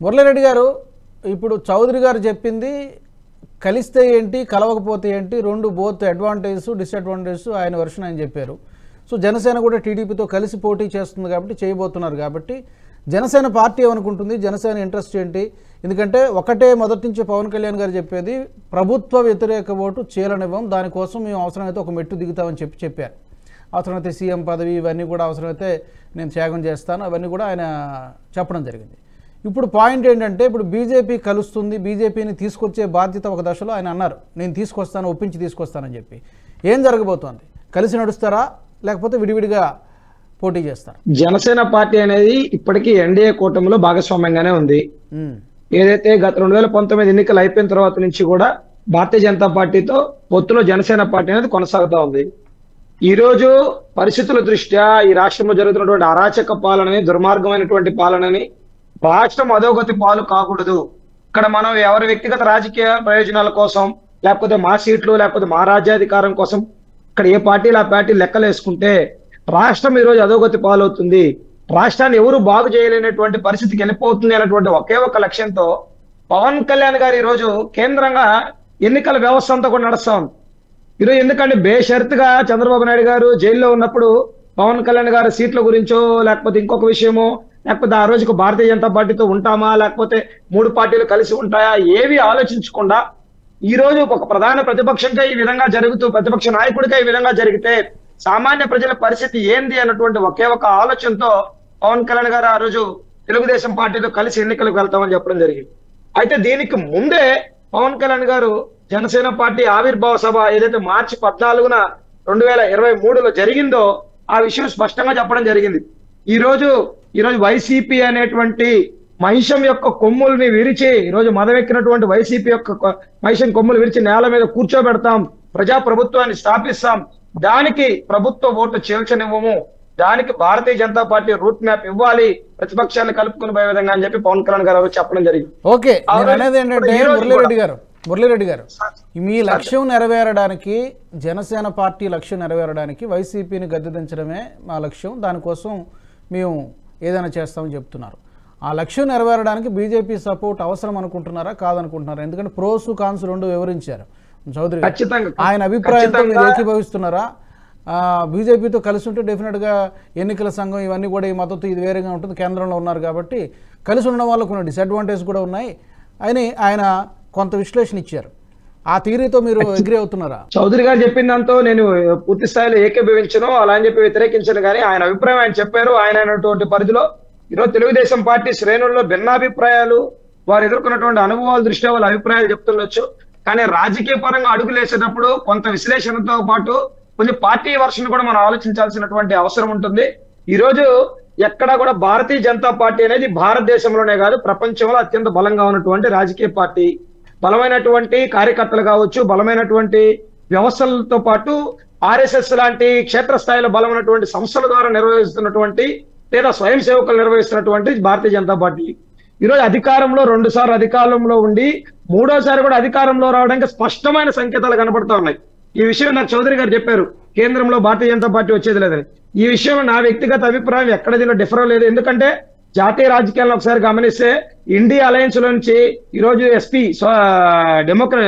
మురళీరెడ్డి గారు ఇప్పుడు చౌదరి గారు చెప్పింది కలిస్తే ఏంటి కలవకపోతే ఏంటి రెండు బోత్ అడ్వాంటేజెస్ డిసడ్వాంటేజెస్ ఆయన వర్షన్ ఆయన చెప్పారు సో జనసేన కూడా టీడీపీతో కలిసి పోటీ చేస్తుంది కాబట్టి చేయబోతున్నారు కాబట్టి జనసేన పార్టీ ఏమనుకుంటుంది జనసేన ఇంట్రెస్ట్ ఏంటి ఎందుకంటే ఒకటే మొదటి నుంచి పవన్ కళ్యాణ్ గారు చెప్పేది ప్రభుత్వ వ్యతిరేక ఓటు చీలనివ్వం దానికోసం మేము అవసరమైతే ఒక మెట్టు దిగుతామని చెప్పి చెప్పారు అవసరమైతే సీఎం పదవి ఇవన్నీ కూడా అవసరమైతే నేను త్యాగం చేస్తాను అవన్నీ కూడా ఆయన చెప్పడం జరిగింది ఇప్పుడు పాయింట్ ఏంటంటే ఇప్పుడు బీజేపీ కలుస్తుంది బీజేపీని తీసుకొచ్చే బాధ్యత ఒక దశలో ఆయన అన్నారు నేను తీసుకొస్తాను ఒప్పించి తీసుకొస్తానని చెప్పి ఏం జరగబోతోంది కలిసి నడుస్తారా లేకపోతే విడివిడిగా పోటీ చేస్తారా జనసేన పార్టీ అనేది ఇప్పటికీ ఎన్డీఏ కూటమిలో భాగస్వామ్యంగానే ఉంది ఉమ్, ఏదైతే గత రెండు వేల పంతొమ్మిది ఎన్నికలు అయిపోయిన తర్వాత నుంచి కూడా భారతీయ జనతా పార్టీతో పొత్తులో జనసేన పార్టీ అనేది కొనసాగుతా ఉంది ఈ రోజు పరిస్థితుల దృష్ట్యా ఈ రాష్ట్రంలో జరుగుతున్నటువంటి అరాచక పాలనని దుర్మార్గమైనటువంటి పాలనని రాష్ట్రం అధోగతి పాలు కాకూడదు ఇక్కడ మనం ఎవరి వ్యక్తిగత రాజకీయ ప్రయోజనాల కోసం లేకపోతే మా సీట్లు లేకపోతే మా రాజ్యాధికారం కోసం ఇక్కడ ఏ పార్టీలు ఆ పార్టీ లెక్కలు వేసుకుంటే రాష్ట్రం ఈ రోజు అధోగతి పాలవుతుంది రాష్ట్రాన్ని ఎవరు బాగు చేయలేనటువంటి పరిస్థితికి వెళ్ళిపోతుంది అనేటువంటి ఒకే ఒక లక్ష్యంతో పవన్ కళ్యాణ్ గారు ఈ రోజు కేంద్రంగా ఎన్నికల వ్యవస్థ అంతా కూడా నడుస్తా ఉంది ఈరోజు ఎందుకంటే బేషరతుగా చంద్రబాబు నాయుడు గారు జైల్లో ఉన్నప్పుడు పవన్ కళ్యాణ్ గారి సీట్ల గురించో లేకపోతే ఇంకొక విషయమో లేకపోతే ఆ రోజుకు భారతీయ జనతా పార్టీతో ఉంటామా లేకపోతే మూడు పార్టీలు కలిసి ఉంటాయా ఏవి ఆలోచించకుండా ఈ రోజు ఒక ప్రధాన ప్రతిపక్షంగా ఈ విధంగా జరుగుతూ ప్రతిపక్ష నాయకుడిగా ఈ విధంగా జరిగితే సామాన్య ప్రజల పరిస్థితి ఏంది అన్నటువంటి ఒకే ఒక ఆలోచనతో పవన్ కళ్యాణ్ గారు ఆ రోజు తెలుగుదేశం పార్టీతో కలిసి ఎన్నికలకు వెళ్తామని చెప్పడం జరిగింది అయితే దీనికి ముందే పవన్ కళ్యాణ్ గారు జనసేన పార్టీ ఆవిర్భావ సభ ఏదైతే మార్చి పద్నాలుగున రెండు వేల ఇరవై మూడులో జరిగిందో ఆ విషయం స్పష్టంగా చెప్పడం జరిగింది ఈ రోజు ఈ రోజు వైసీపీ అనేటువంటి మహిషం యొక్క కొమ్ముల్ని విరిచి ఈ రోజు మదవెక్కినటువంటి వైసీపీ యొక్క కొ- మహిషం కొమ్ములు విరిచి నేల మీద కూర్చోబెడతాం ప్రజా ప్రభుత్వాన్ని స్థాపిస్తాం దానికి ప్రభుత్వ ఓటు చేల్చనివ్వము దానికి Bharatiya Janata party route map ఇవ్వాలి ప్రతిపక్షాన్ని కలుపుకుని పోయే విధంగా అని చెప్పి పవన్ కళ్యాణ్ గారు చెప్పడం జరిగింది ఓకే నేను అవును. అనేది ఏంటంటే ఇప్పుడు ఈ రోజు మురళీరెడ్డి గారు మురళీరెడ్డి గారు మీ లక్ష్యం నెరవేరడానికి జనసేన పార్టీ లక్ష్యం నెరవేరడానికి వైసీపీని గద్దెదించడమే మా లక్ష్యం దానికోసం మేము ఏదైనా చేస్తామని చెప్తున్నారు ఆ లక్ష్యం నెరవేరడానికి బీజేపీ సపోర్ట్ అవసరం అనుకుంటున్నారా కాదనుకుంటున్నారా ఎందుకంటే ప్రోస్ కాన్స్ రెండు వివరించారు చౌదరి గారు. ఖచ్చితంగా ఆయన అభిప్రాయంతో మీరు ఖచ్చితంగా ఏకీభవిస్తున్నారా ఆ, బీజేపీతో కలిసి ఉంటే డెఫినెట్గా ఎన్నికల సంఘం ఇవన్నీ కూడా ఈ మద్దతు ఇది వేరేగా ఉంటుంది కేంద్రంలో ఉన్నారు కాబట్టి కలిసి ఉండడం వల్ల కొన్ని డిసడ్వాంటేజ్ కూడా ఉన్నాయి అని ఆయన కొంత విశ్లేషణ ఇచ్చారు ఆ థీరీతో మీరు అగ్రి అవుతున్నారా చౌదరి గారు చెప్పిన దాంతో నేను పూర్తి స్థాయిలో ఏకీభవించను అలా అని చెప్పి వ్యతిరేకించను కానీ ఆయన అభిప్రాయం ఆయన చెప్పారు ఆయన అయినటువంటి పరిధిలో ఈరోజు తెలుగుదేశం పార్టీ శ్రేణుల్లో భిన్నాభిప్రాయాలు వారు ఎదుర్కొన్నటువంటి అనుభవాల దృష్ట్యా వాళ్ళ అభిప్రాయాలు చెప్తుండొచ్చు కానీ రాజకీయ పరంగా అడుగులేసేటప్పుడు కొంత విశ్లేషణతో పాటు కొంచెం పార్టీ వర్షన్ కూడా మనం ఆలోచించాల్సినటువంటి అవసరం ఉంటుంది ఈ రోజు ఎక్కడా కూడా భారతీయ జనతా పార్టీ అనేది భారతదేశంలోనే కాదు ప్రపంచంలో అత్యంత బలంగా ఉన్నటువంటి రాజకీయ పార్టీ బలమైనటువంటి కార్యకర్తలు కావచ్చు బలమైనటువంటి వ్యవస్థలతో పాటు ఆర్ఎస్ఎస్ లాంటి క్షేత్రస్థాయిలో బలమైనటువంటి సంస్థల ద్వారా నిర్వహిస్తున్నటువంటి లేదా స్వయం సేవకులు నిర్వహిస్తున్నటువంటి భారతీయ జనతా పార్టీ ఈరోజు అధికారంలో రెండు సార్లు అధికారంలో ఉండి మూడోసారి కూడా అధికారంలో రావడానికి స్పష్టమైన సంకేతాలు కనబడతా ఉన్నాయి ఈ విషయం నాకు చౌదరి గారు చెప్పారు కేంద్రంలో భారతీయ జనతా పార్టీ వచ్చేది లేదని ఈ విషయంలో నా వ్యక్తిగత అభిప్రాయం ఎక్కడ దీనిలో డిఫర్ లేదు ఎందుకంటే జాతీయ రాజకీయాలను ఒకసారి గమనిస్తే ఇండియా అలయన్స్ లో నుంచి ఈ రోజు ఎస్పీ డెమోక్రా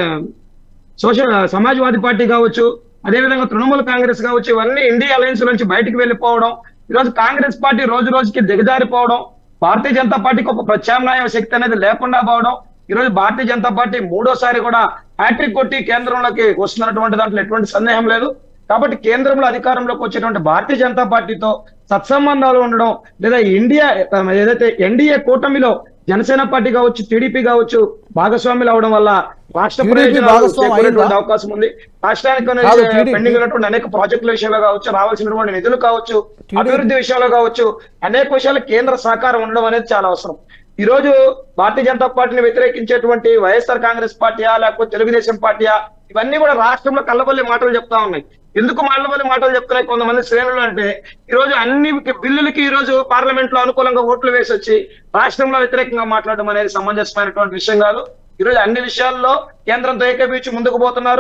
సోషల్ సమాజ్వాదీ పార్టీ కావచ్చు అదేవిధంగా తృణమూల కాంగ్రెస్ కావచ్చు ఇవన్నీ ఇండియా అలయన్స్ నుంచి బయటకు వెళ్ళిపోవడం ఈరోజు కాంగ్రెస్ పార్టీ రోజు రోజుకి దిగజారిపోవడం భారతీయ జనతా పార్టీకి ఒక ప్రత్యామ్నాయ శక్తి అనేది లేకుండా పోవడం ఈ రోజు భారతీయ జనతా పార్టీ మూడోసారి కూడా హ్యాట్రిక్ కొట్టి కేంద్రంలోకి వస్తున్నటువంటి దాంట్లో ఎటువంటి సందేహం లేదు కాబట్టి కేంద్రంలో అధికారంలోకి వచ్చేటువంటి భారతీయ జనతా పార్టీతో సత్సంబంధాలు ఉండడం లేదా ఇండియా ఏదైతే ఎన్డీఏ కూటమిలో జనసేన పార్టీ కావచ్చు టీడీపీ కావచ్చు భాగస్వాములు అవడం వల్ల రాష్ట్ర TDP ప్రయోజనాలు భాగస్వామి చేకూరేటువంటి అయిందా? అవకాశం ఉంది రాష్ట్రానికి కాదు, TDP. పెండింగ్ ఉన్నటువంటి అనేక ప్రాజెక్టుల విషయంలో కావచ్చు రావాల్సినటువంటి నిధులు కావచ్చు TDP. అభివృద్ధి విషయంలో కావచ్చు అనేక విషయాలు కేంద్ర సహకారం ఉండడం అనేది చాలా అవసరం ఈ రోజు భారతీయ జనతా పార్టీని వ్యతిరేకించేటువంటి వైఎస్ఆర్ కాంగ్రెస్ పార్టీయా లేకపోతే తెలుగుదేశం పార్టీయా ఇవన్నీ కూడా రాష్ట్రంలో కల్లబల్లి మాటలు చెప్తా ఉన్నాయి ఎందుకు కల్లబల్లి మాటలు చెప్తున్నాయి కొంతమంది శ్రేణులు అంటే ఈ రోజు అన్ని బిల్లులకి ఈ రోజు పార్లమెంట్ లో అనుకూలంగా ఓట్లు వేసి వచ్చి రాష్ట్రంలో వ్యతిరేకంగా మాట్లాడడం అనేది సమంజసమైనటువంటి విషయం కాదు ఈ రోజు అన్ని విషయాల్లో కేంద్రంతో ఏకీపించి ముందుకు పోతున్నారు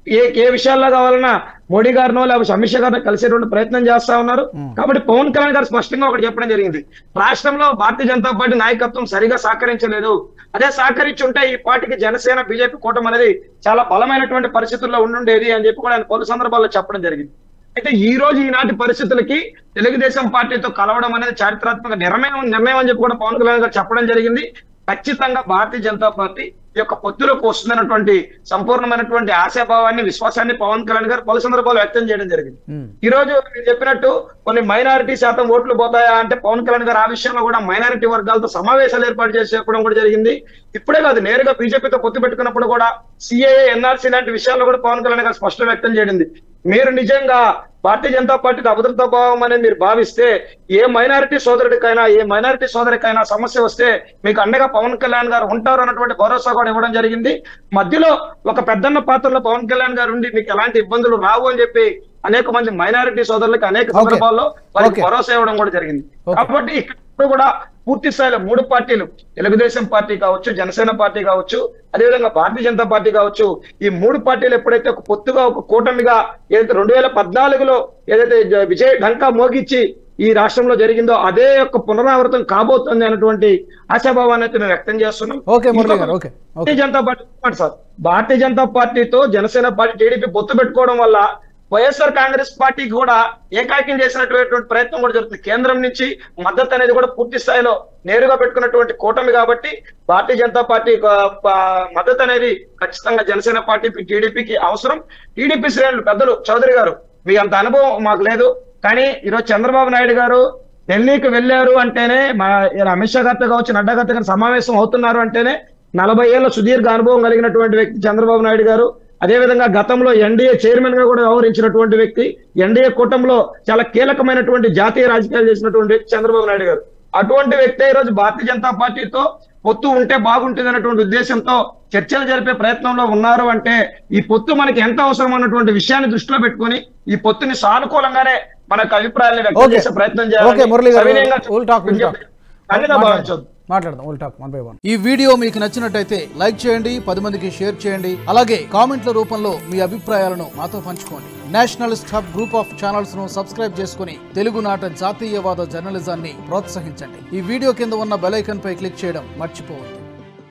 ఏ ఏ విషయాల్లో కావాలన్నా మోడీ గారినో లేకపోతే అమిత్ షా గారినో కలిసేటువంటి ప్రయత్నం చేస్తా ఉన్నారు కాబట్టి పవన్ కళ్యాణ్ గారు స్పష్టంగా ఒకటి చెప్పడం జరిగింది రాష్ట్రంలో భారతీయ జనతా పార్టీ నాయకత్వం సరిగా సహకరించలేదు అదే సహకరించి ఉంటే ఈ పార్టీకి జనసేన బీజేపీ కూటమి అనేది చాలా బలమైనటువంటి పరిస్థితుల్లో ఉండుండేది అని చెప్పి కూడా ఆయన పలు సందర్భాల్లో చెప్పడం జరిగింది అయితే ఈ రోజు ఈనాటి పరిస్థితులకి తెలుగుదేశం పార్టీతో కలవడం అనేది చారిత్రాత్మక నిర్ణయం నిర్ణయం అని చెప్పి కూడా పవన్ కళ్యాణ్ గారు చెప్పడం జరిగింది ఖచ్చితంగా భారతీయ జనతా పార్టీ ఈ యొక్క పొత్తులకు వస్తుందన్నటువంటి సంపూర్ణమైనటువంటి ఆశాభావాన్ని విశ్వాసాన్ని పవన్ కళ్యాణ్ గారు పలు సందర్భాలు వ్యక్తం చేయడం జరిగింది ఉమ్. ఈ రోజు మీరు చెప్పినట్టు కొన్ని మైనారిటీ శాతం ఓట్లు పోతాయా అంటే పవన్ కళ్యాణ్ గారు ఆ విషయంలో కూడా మైనారిటీ వర్గాలతో సమావేశాలు ఏర్పాటు చేసి చెప్పడం కూడా జరిగింది ఇప్పుడే కాదు నేరుగా బీజేపీతో పొత్తు పెట్టుకున్నప్పుడు కూడా సిఏఏ ఎన్ఆర్సీ లాంటి విషయాల్లో కూడా పవన్ కళ్యాణ్ గారు స్పష్టం వ్యక్తం చేయండి మీరు నిజంగా భారతీయ జనతా పార్టీకి అభద్రతా భావం అనేది మీరు భావిస్తే ఏ మైనారిటీ సోదరుడికైనా ఏ మైనారిటీ సోదరికైనా సమస్య వస్తే మీకు అండగా పవన్ కళ్యాణ్ గారు ఉంటారు అన్నటువంటి భరోసా కూడా ఇవ్వడం జరిగింది మధ్యలో ఒక పెద్దన్న పాత్రలో పవన్ కళ్యాణ్ గారు ఉండి మీకు ఎలాంటి ఇబ్బందులు రావు అని చెప్పి అనేక మంది మైనారిటీ సోదరులకు అనేక Okay. సందర్భాల్లో వారికి Okay. భరోసా ఇవ్వడం కూడా జరిగింది Okay. కాబట్టి ఇక్కడ కూడా పూర్తి స్థాయిలో మూడు పార్టీలు తెలుగుదేశం పార్టీ కావచ్చు జనసేన పార్టీ కావచ్చు అదేవిధంగా భారతీయ జనతా పార్టీ కావచ్చు ఈ మూడు పార్టీలు ఎప్పుడైతే ఒక పొత్తుగా ఒక కూటమిగా ఏదైతే రెండు వేల పద్నాలుగులో ఏదైతే జ- విజయ ఢంకా మోగిచ్చి ఈ రాష్ట్రంలో జరిగిందో అదే యొక్క పునరావృతం కాబోతుంది అన్నటువంటి ఆశాభావాన్ని అయితే మేము వ్యక్తం చేస్తున్నాం ఓకే మురళి గారు ఇంకొక- okay okay Bharatiya Janata party చెప్పండి సార్ భారతీయ జనతా పార్టీతో జనసేన పార్టీ టీడీపీ పొత్తు పెట్టుకోవడం వల్ల వైఎస్ఆర్ కాంగ్రెస్ పార్టీకి కూడా ఏకాకిం చేసినటువంటి ప్రయత్నం కూడా జరుగుతుంది కేంద్రం నుంచి మద్దతు అనేది కూడా పూర్తి స్థాయిలో నేరుగా పెట్టుకున్నటువంటి కూటమి కాబట్టి భారతీయ జనతా పార్టీ ఆ, ఆ, మద్దతు అనేది ఖచ్చితంగా జనసేన పార్టీ టీడీపీకి అవసరం టీడీపీ శ్రేణులు పెద్దలు చౌదరి గారు మీ అంత అనుభవం మాకు లేదు కానీ ఈరోజు చంద్రబాబు నాయుడు గారు ఢిల్లీకి వెళ్ళారు అంటేనే మా ఈయన అమిత్ షా గారితో కావచ్చు నడ్డా గారితో కానీ సమావేశం అవుతున్నారు అంటేనే నలభై ఏళ్ళ సుదీర్ఘ అనుభవం కలిగినటువంటి వ్యక్తి చంద్రబాబు నాయుడు గారు అదే విధంగా గతంలో ఎన్డీఏ చైర్మన్ గా కూడా వ్యవహరించినటువంటి వ్యక్తి ఎన్డీఏ కూటమిలో చాలా కీలకమైనటువంటి జాతీయ రాజకీయాలు చేసినటువంటి వ్యక్తి చంద్రబాబు నాయుడు గారు అటువంటి వ్యక్తి ఈ రోజు భారతీయ జనతా పార్టీతో పొత్తు ఉంటే బాగుంటుంది అన్నటువంటి ఉద్దేశంతో చర్చలు జరిపే ప్రయత్నంలో ఉన్నారు అంటే ఈ పొత్తు మనకి ఎంత అవసరం అన్నటువంటి విషయాన్ని దృష్టిలో పెట్టుకొని ఈ పొత్తుని సానుకూలంగానే మనకు అభిప్రాయాన్ని వ్యక్తం ఓకే చేసే ప్రయత్నం ఓకే మురళి గారు సవినయంగా we'll talk, we'll talk. అన్నిగా భావించొద్దు మాట్లాడదాం ఉల్ టాక్ వన్ బై వన్ ఈ వీడియో మీకు నచ్చినట్టయితే లైక్ చేయండి పది మందికి షేర్ చేయండి అలాగే కామెంట్ల రూపంలో మీ అభిప్రాయాలను మాతో పంచుకోండి nationalist hub group of channels ను సబ్స్క్రైబ్ చేసుకుని తెలుగునాట జాతీయవాద జర్నలిజాన్ని ప్రోత్సహించండి ఈ వీడియో కింద ఉన్న బెల్ ఐకాన్ పై క్లిక్ చేయడం మర్చిపోవద్దు